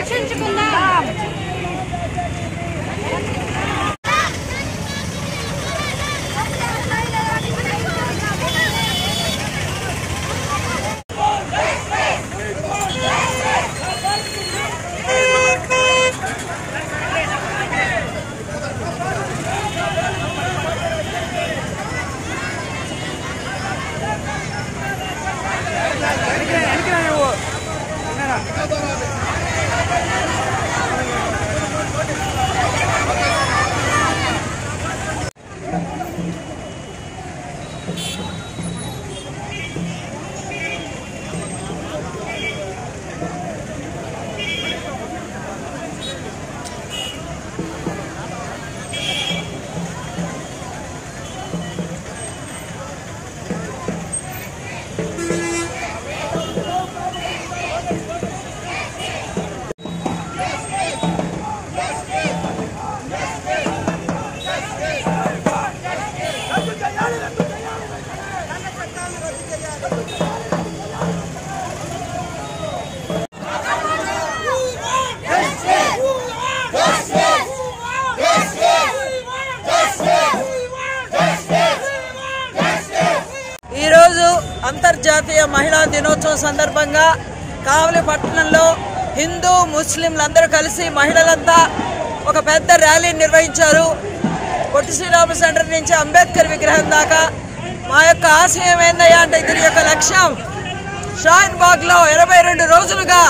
రక్షించుకుందాం ఈరోజు అంతర్జాతీయ మహిళా దినోత్సవం సందర్భంగా కావలి పట్టణంలో హిందూ ముస్లింలందరూ కలిసి మహిళలంతా ఒక పెద్ద ర్యాలీ నిర్వహించారు పొట్టి శ్రీరామ సెంటర్ నుంచి అంబేద్కర్ విగ్రహం దాకా మా యొక్క ఆశయం ఏందయ్యా అంటే దీని యొక్క లక్ష్యం షాహిన్ బాగ్ లో ఇరవై రెండు రోజులుగా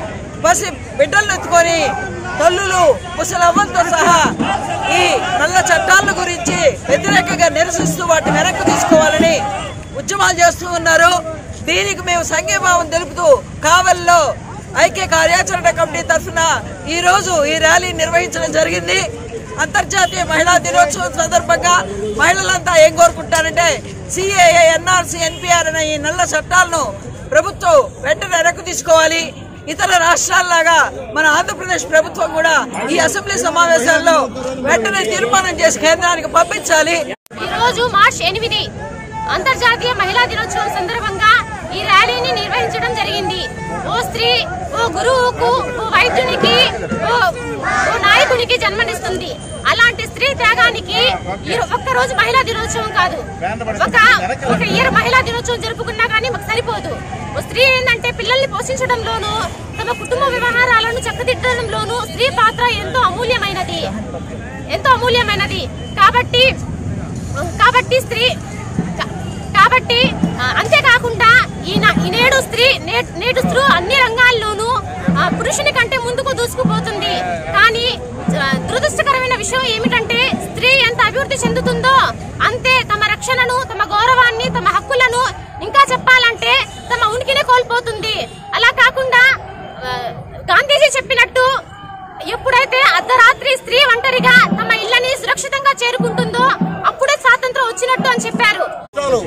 పసి బిడ్డలను ఎత్తుకొని తల్లులు ముసలమ్మలతో సహా ఈ నల్ల చట్టాల గురించి వ్యతిరేకంగా నిరసిస్తూ వాటిని వెనక్కి తీసుకోవాలని ఉద్యమాలు చేస్తూ ఉన్నారు దీనికి మేము సంఘీభావం తెలుపుతూ కావల్లో ఐక్య కార్యాచరణ కమిటీ తరఫున ఈ రోజు ఈ ర్యాలీ నిర్వహించడం జరిగింది అంతర్జాతీయ మహిళా దినోత్సవం సందర్భంగా మహిళలంతా ఏం కోరుకుంటారంటే సిఏఏ ఎన్ఆర్సీ ఎన్పిఆర్ అనే ఈ నల్ల చట్టాలను ప్రభుత్వం వెంటనే వెనక్కి తీసుకోవాలి ఇతర రాష్ట్రాల్లాగా మన ఆంధ్రప్రదేశ్ ప్రభుత్వం కూడా ఈ అసెంబ్లీ సమావేశాల్లో వెంటనే తీర్మానం చేసి కేంద్రానికి పంపించాలి ఈ రోజు మార్చ్ ఎనిమిది అంతర్జాతీయ మహిళా దినోత్సవం సందర్భంగా ఈ ర్యాలీని నిర్వహించడం జరిగింది ఓ స్త్రీ ఓ గురువుకు ఓ వైద్యునికి ఓ ఓ నాయకునికి జన్మనిస్తుంది అలాంటి స్త్రీ త్యాగానికి ఈ ఒక్క రోజు మహిళా దినోత్సవం కాదు ఒక ఒక ఇయర్ మహిళా దినోత్సవం జరుపుకున్నా కానీ మాకు సరిపోదు ఓ స్త్రీ ఏంటంటే పిల్లల్ని పోషించడంలోనూ తమ కుటుంబ వ్యవహారాలను చక్కదిద్దడంలోనూ స్త్రీ పాత్ర ఎంతో అమూల్యమైనది ఎంతో అమూల్యమైనది కాబట్టి కాబట్టి స్త్రీ కా- కాబట్టి ఆ, అంతేకాకుండా ఈయన ఈ నేడు స్త్రీ నే- నేడు స్త్రీ అన్ని రంగాల్లోనూ ఆ, పురుషుని కంటే ముందుకు దూసుకుపోతుంది కానీ ఆ, దురదృష్టకరమైన విషయం ఏమిటంటే స్త్రీ ఎంత అభివృద్ధి చెందుతుందో అంతే తమ రక్షణను తమ గౌరవాన్ని తమ హక్కులను ఇంకా చెప్పాలంటే తమ ఉనికినే కోల్పోతుంది అలా కాకుండా ఆ, గాంధీజీ చెప్పినట్టు ఎప్పుడైతే అర్ధరాత్రి స్త్రీ ఒంటరిగా తమ ఇళ్ళని సురక్షితంగా చేరుకుంటుందో అప్పుడే స్వాతంత్రం వచ్చినట్టు అని చెప్పారు రాష్ట్రాలు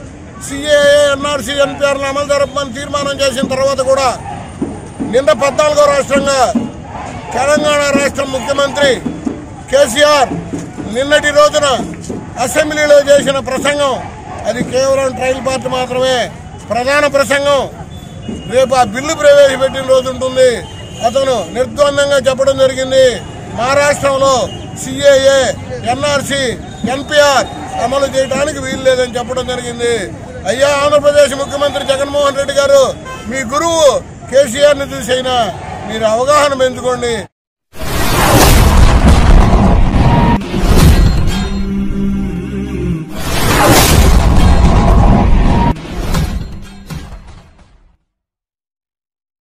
సిఏఏ ఎన్ఆర్సీ ఎన్పిఆర్ అమలు జరపమని తీర్మానం చేసిన తర్వాత కూడా నిన్న పద్నాలుగో రాష్ట్రంగా తెలంగాణ రాష్ట్ర ముఖ్యమంత్రి కేసీఆర్ నిన్నటి రోజున అసెంబ్లీలో చేసిన ప్రసంగం అది కేవలం ట్రయల్ పార్ట్ మాత్రమే ప్రధాన ప్రసంగం రేపు ఆ బిల్లు ప్రవేశపెట్టిన రోజు ఉంటుంది అతను నిర్ద్వందంగా చెప్పడం జరిగింది మహారాష్ట్రంలో సిఏఏ ఎన్ఆర్సి ఎన్పిఆర్ అమలు చేయడానికి వీలు లేదని చెప్పడం జరిగింది అయ్యా ఆంధ్రప్రదేశ్ ముఖ్యమంత్రి జగన్మోహన్ రెడ్డి గారు మీ గురువు కేసీఆర్ ని చూసైనా మీరు అవగాహన పెంచుకోండి